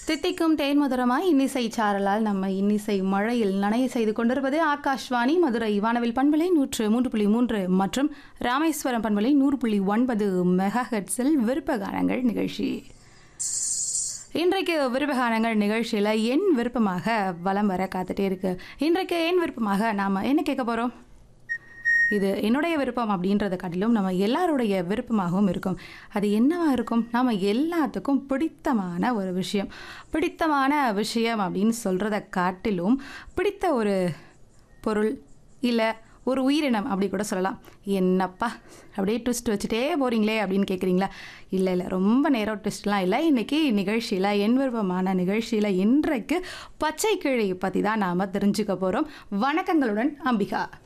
தித்திக்கும் தேன் மதுரமாய் இன்னிசை சாரலால் நம்ம இன்னிசை மழையில் நனைய செய்து கொண்டிருப்பது ஆகாஷ்வாணி மதுரை வானவில் பண்பலை நூற்று மூன்று புள்ளி மூன்று மற்றும் ராமேஸ்வரம் பண்பலை நூறு புள்ளி ஒன்பது மெகா ஹெட்ஸில் விருப்ப கானங்கள் நிகழ்ச்சி இன்றைக்கு விருப்பகானங்கள் நிகழ்ச்சியில் என் விருப்பமாக வலம் வர காத்துட்டே இருக்கு இன்றைக்கு என் விருப்பமாக நாம் என்ன கேட்க போகிறோம் இது என்னுடைய விருப்பம் அப்படின்றத காட்டிலும் நம்ம எல்லாருடைய விருப்பமாகவும் இருக்கும் அது என்னவா இருக்கும் நம்ம எல்லாத்துக்கும் பிடித்தமான ஒரு விஷயம் பிடித்தமான விஷயம் அப்படின்னு சொல்கிறத காட்டிலும் பிடித்த ஒரு பொருள் இல்லை ஒரு உயிரினம் அப்படி கூட சொல்லலாம் என்னப்பா அப்படியே ட்விஸ்ட் வச்சுட்டே போகிறீங்களே அப்படின்னு கேட்குறீங்களா இல்லை இல்லை ரொம்ப நேரம் ட்விஸ்ட்லாம் இல்லை இன்றைக்கி நிகழ்ச்சியில் என் விருப்பமான நிகழ்ச்சியில் இன்றைக்கு பச்சை கிழி பற்றி தான் நாம் தெரிஞ்சுக்க போகிறோம் வணக்கங்களுடன் அம்பிகா